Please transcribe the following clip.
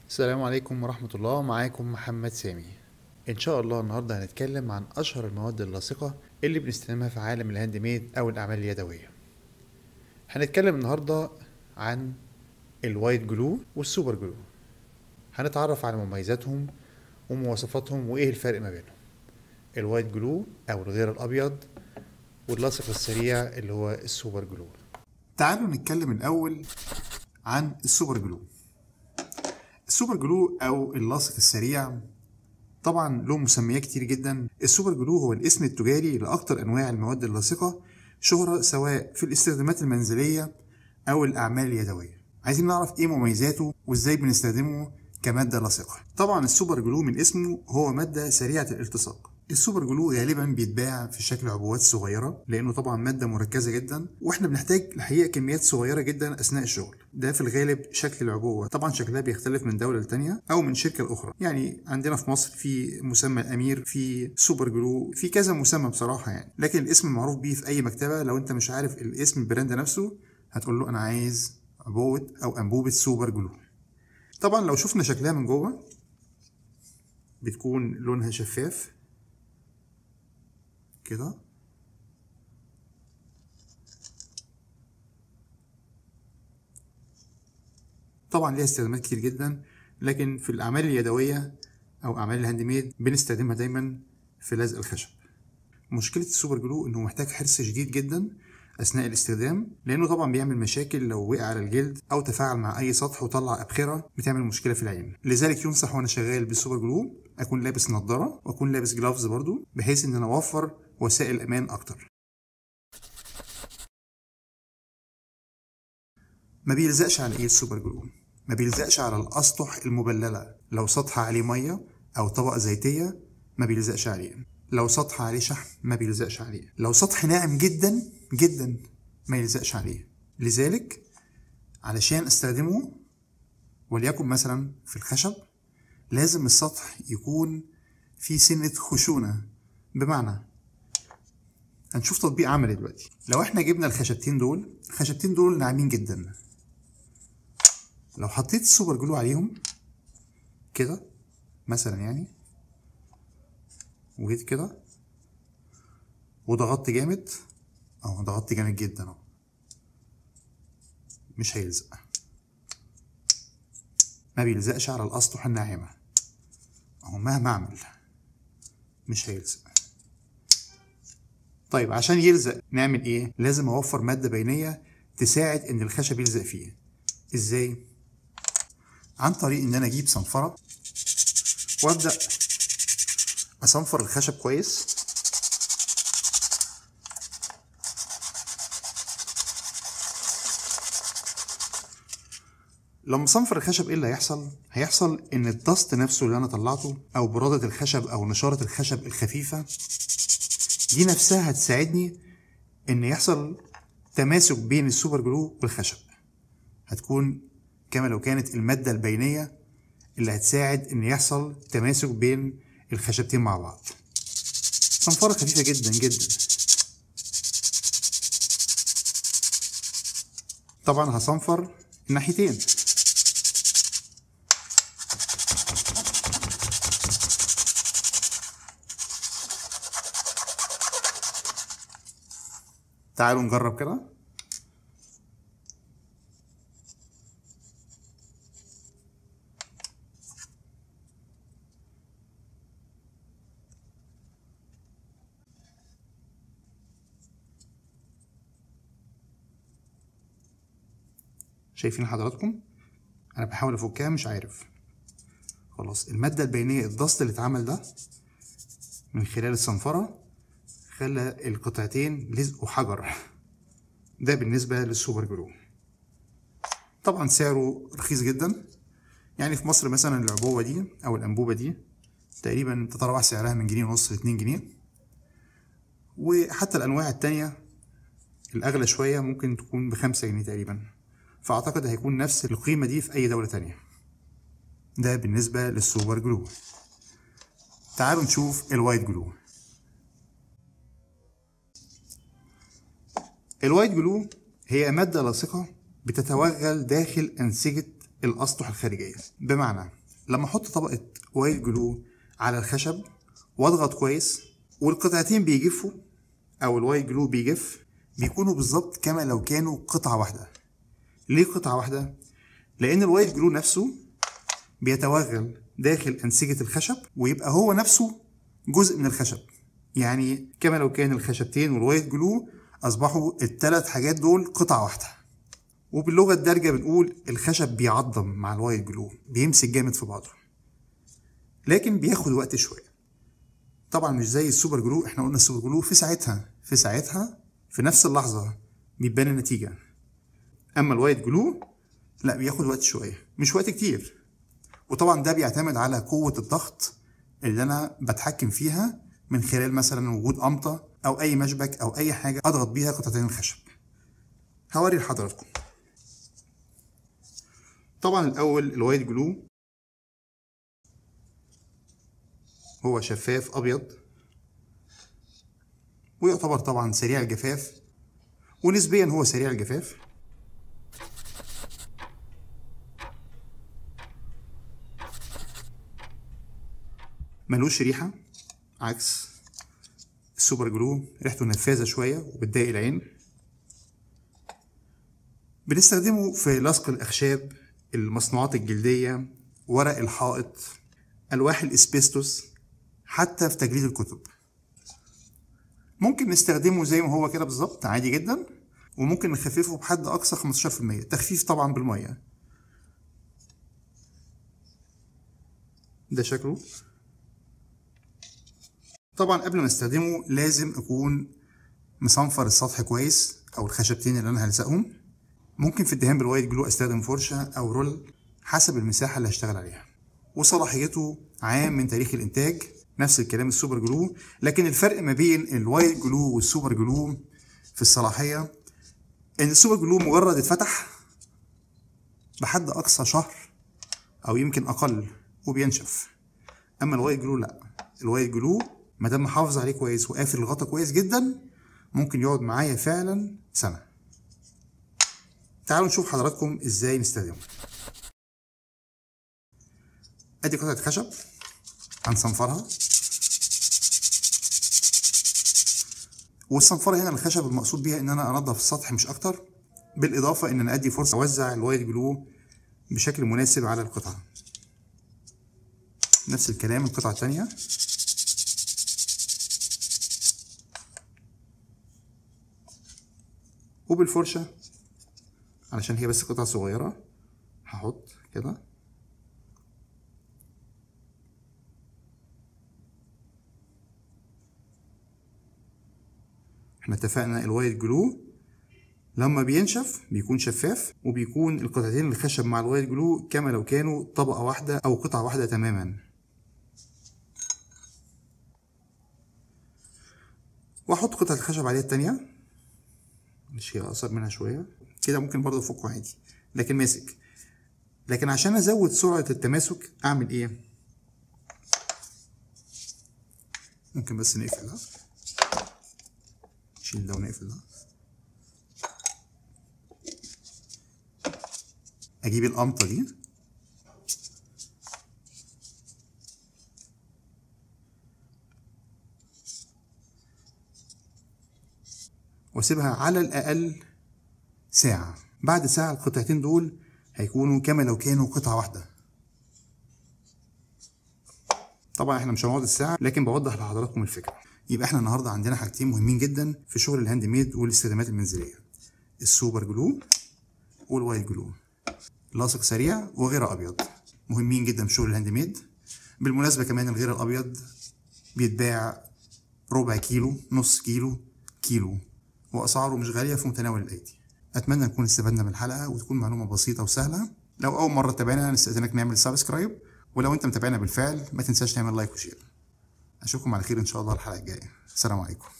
السلام عليكم ورحمة الله معاكم محمد سامي إن شاء الله النهاردة هنتكلم عن أشهر المواد اللاصقة اللي بنستخدمها في عالم الهاند ميد أو الأعمال اليدوية هنتكلم النهاردة عن الوايت جلو والسوبر جلو هنتعرف على مميزاتهم ومواصفاتهم وإيه الفرق ما بينهم الوايت جلو أو الغير الأبيض واللاصق السريع اللي هو السوبر جلو تعالوا نتكلم الأول عن السوبر جلو السوبر جلو او اللاصق السريع طبعا له مسميات كتير جدا السوبر جلو هو الاسم التجاري لاكثر انواع المواد اللاصقه شهره سواء في الاستخدامات المنزليه او الاعمال اليدويه عايزين نعرف ايه مميزاته وازاي بنستخدمه كماده لاصقه طبعا السوبر جلو من اسمه هو ماده سريعه الالتصاق السوبر جلو غالبا بيتباع في شكل عبوات صغيره لانه طبعا ماده مركزه جدا واحنا بنحتاج الحقيقه كميات صغيره جدا اثناء الشغل ده في الغالب شكل العبوه طبعا شكلها بيختلف من دوله لتانيه او من شركه لاخرى يعني عندنا في مصر في مسمى الامير في سوبر جلو في كذا مسمى بصراحه يعني لكن الاسم المعروف بيه في اي مكتبه لو انت مش عارف الاسم البراند نفسه هتقول له انا عايز عبوه او انبوبه سوبر جلو طبعا لو شفنا شكلها من جوه بتكون لونها شفاف كده طبعا ليها استخدامات كتير جدا لكن في الاعمال اليدويه او اعمال الهاند ميد بنستخدمها دايما في لزق الخشب مشكله السوبر جلو انه محتاج حرص شديد جدا اثناء الاستخدام لانه طبعا بيعمل مشاكل لو وقع على الجلد او تفاعل مع اي سطح وطلع ابخره بتعمل مشكله في العين لذلك ينصح وانا شغال بالسوبر جلو اكون لابس نظاره واكون لابس جلافز برضو بحيث ان انا اوفر وسائل امان اكتر ما بيلزقش على ايه السوبر جلو ما بيلزقش على الاسطح المبلله لو سطح عليه ميه او طبقه زيتيه ما بيلزقش عليه لو سطح عليه شحم ما بيلزقش عليه لو سطح ناعم جدا جدا ما يلزقش عليه لذلك علشان استخدمه وليكن مثلا في الخشب لازم السطح يكون فيه سنة خشونة بمعنى هنشوف تطبيق عملي دلوقتي لو احنا جبنا الخشبتين دول الخشبتين دول ناعمين جدا لو حطيت السوبر جلو عليهم كده مثلا يعني وجيت كده وضغطت جامد اهو ضغطت جامد جدا اهو مش هيلزق ما بيلزقش على الاسطح الناعمه اهو مهما اعمل مش هيلزق طيب عشان يلزق نعمل ايه لازم اوفر ماده بينيه تساعد ان الخشب يلزق فيه ازاي عن طريق ان انا اجيب صنفره وابدا اصنفر الخشب كويس لما صنفر الخشب ايه اللي هيحصل؟ هيحصل ان الدست نفسه اللي انا طلعته او برادة الخشب او نشارة الخشب الخفيفة دي نفسها هتساعدني ان يحصل تماسك بين السوبر جلو والخشب هتكون كما لو كانت المادة البينية اللي هتساعد ان يحصل تماسك بين الخشبتين مع بعض صنفرة خفيفة جدا جدا طبعا هصنفر الناحيتين تعالوا نجرب كده شايفين حضراتكم انا بحاول افكها مش عارف خلاص الماده البينيه الضغط اللي اتعمل ده من خلال الصنفره خلى القطعتين لزقوا حجر ده بالنسبه للسوبر جلو طبعا سعره رخيص جدا يعني في مصر مثلا العبوه دي او الانبوبه دي تقريبا تتراوح سعرها من جنيه ونص لاتنين جنيه وحتى الانواع التانية الاغلى شويه ممكن تكون بخمسة جنيه تقريبا فأعتقد هيكون نفس القيمة دي في أي دولة تانية ده بالنسبة للسوبر جلو تعالوا نشوف الوايت جلو الوايت جلو هي مادة لاصقة بتتوغل داخل أنسجة الأسطح الخارجية بمعنى لما احط طبقه وايت جلو على الخشب واضغط كويس والقطعتين بيجفوا او الوايت جلو بيجف بيكونوا بالظبط كما لو كانوا قطعه واحده ليه قطعه واحده لان الوايت جلو نفسه بيتوغل داخل انسجه الخشب ويبقى هو نفسه جزء من الخشب يعني كما لو كان الخشبتين والوايت جلو اصبحوا الثلاث حاجات دول قطعه واحده وباللغه الدارجه بنقول الخشب بيعضم مع الوايت جلو بيمسك جامد في بعضه لكن بياخد وقت شويه طبعا مش زي السوبر جلو احنا قلنا السوبر جلو في ساعتها في ساعتها في نفس اللحظه بيبان النتيجه اما الوايت جلو لا بياخد وقت شويه مش وقت كتير وطبعا ده بيعتمد على قوه الضغط اللي انا بتحكم فيها من خلال مثلا وجود قمطه او اي مشبك او اي حاجه اضغط بيها قطعتين الخشب هوري لحضراتكم طبعا الاول الوايت جلو هو شفاف ابيض ويعتبر طبعا سريع الجفاف ونسبيا هو سريع الجفاف ملوش ريحة عكس السوبر جلو ريحته نفاذة شوية وبتضايق العين بنستخدمه في لصق الأخشاب المصنوعات الجلدية ورق الحائط ألواح الإسبستوس حتى في تجليد الكتب ممكن نستخدمه زي ما هو كده بالظبط عادي جدا وممكن نخففه بحد أقصى 15% تخفيف طبعا بالمية ده شكله طبعا قبل ما استخدمه لازم اكون مصنفر السطح كويس او الخشبتين اللي انا هلزقهم ممكن في الدهان بالوايت جلو استخدم فرشه او رول حسب المساحه اللي هشتغل عليها وصلاحيته عام من تاريخ الانتاج نفس الكلام السوبر جلو لكن الفرق ما بين الوايت جلو والسوبر جلو في الصلاحيه ان السوبر جلو مجرد اتفتح بحد اقصى شهر او يمكن اقل وبينشف اما الوايت جلو لا الوايت جلو ما دام محافظ عليه كويس وقافل الغطا كويس جدا ممكن يقعد معايا فعلا سنه تعالوا نشوف حضراتكم ازاي نستخدمه ادي قطعه خشب هنصنفرها والصنفره هنا الخشب المقصود بيها ان انا انضف السطح مش اكتر بالاضافه ان انا ادي فرصه اوزع الوايت جلو بشكل مناسب على القطعه نفس الكلام القطعه الثانيه وبالفرشة علشان هي بس قطعة صغيرة هحط كده احنا اتفقنا الوايت جلو لما بينشف بيكون شفاف وبيكون القطعتين الخشب مع الوايت جلو كما لو كانوا طبقة واحدة أو قطعة واحدة تماما وأحط قطعة الخشب عليها التانية مش هي اقصر منها شويه كده ممكن برضه افكه عادي لكن ماسك لكن عشان ازود سرعه التماسك اعمل ايه ممكن بس نقفل ده نشيل ده ونقفل ده اجيب القمطه دي واسيبها على الاقل ساعه بعد ساعه القطعتين دول هيكونوا كما لو كانوا قطعه واحده طبعا احنا مش هنقعد الساعه لكن بوضح لحضراتكم الفكره يبقى احنا النهارده عندنا حاجتين مهمين جدا في شغل الهاند ميد والاستخدامات المنزليه السوبر جلو والوايت جلو لاصق سريع وغير ابيض مهمين جدا في شغل الهاند ميد بالمناسبه كمان الغير الابيض بيتباع ربع كيلو نص كيلو كيلو واسعاره مش غاليه في متناول الايدي اتمنى نكون استفدنا من الحلقه وتكون معلومه بسيطه وسهله لو اول مره تتابعنا نستاذنك نعمل سبسكرايب ولو انت متابعنا بالفعل ما تنساش تعمل لايك وشير اشوفكم على خير ان شاء الله الحلقه الجايه السلام عليكم